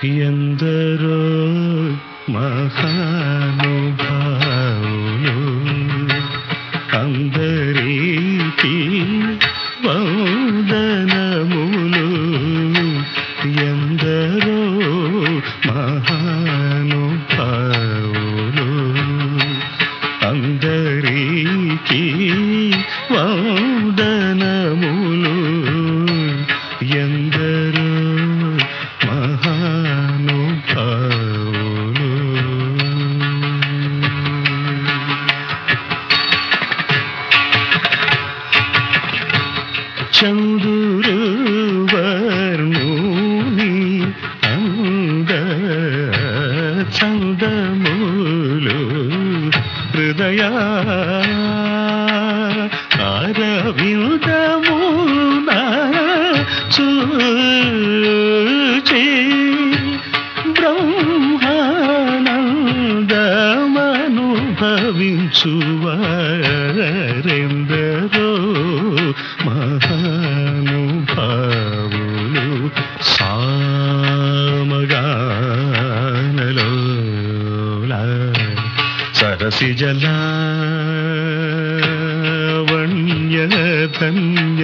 ఎందరో మహానుభావులు అందరికీ వందనములు ఎందరో మహానుభావులు అందరికీ వందనములు ఎందరో మహానుభావులు చందురు వర్ణుని అంద చందములు హృదయ అరవిందమున చూచి బ్రహ్మానందమనుభవించువారెందరో మహానుభావులు సామగానలోల సరసి జలావణ్య ధన్య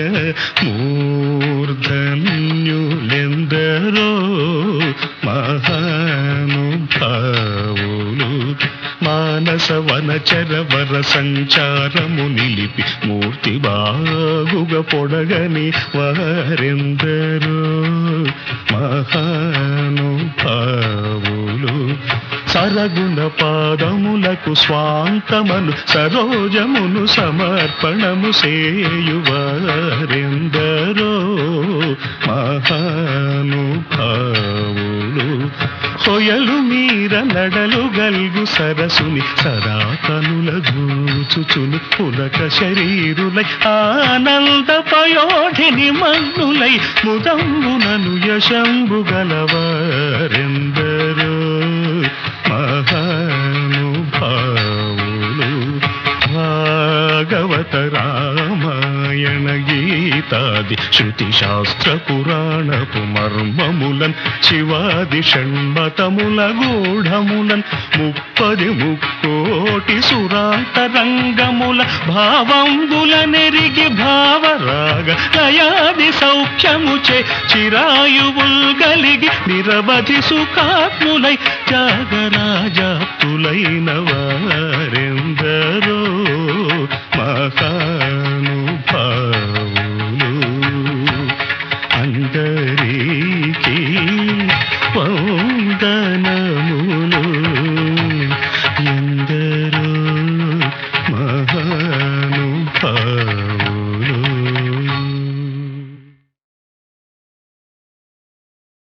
మూర్ధన్యులెందరో మహానుభావులు మానస వనచర వర సంచారము నిలిపి మూర్తి బాగుగ పొడగని వారెందరో మహానుభావులు సరగుణ పాదములకు స్వాంతమను సరోజమును సమర్పణము సేయువారెందరో మహానుభావులు హొయలు మీర నడలు గల్గు సరసుని సదా కనుల గూచుచును పులక శరీరులై ఆనంద పయోధిని మన్నులై ముదంబునను యశంబు గలవారెందరో మహానుభావులు భాగవత రామాయణ గీతాది శృతి శాస్త్ర పురాణపు మర్మములన్ శివాది షణ్మతముల గూఢములన్ ముప్పది ముక్కోటి సురాంతరంగముల భావంబుల నెరిగి భావరాగ లయాది సౌఖ్యముచే చిరాయువుల్ గలిగి నిరవధి సుఖాత్ములై త్యాగరాజాప్తులైన వారెందరో మహాను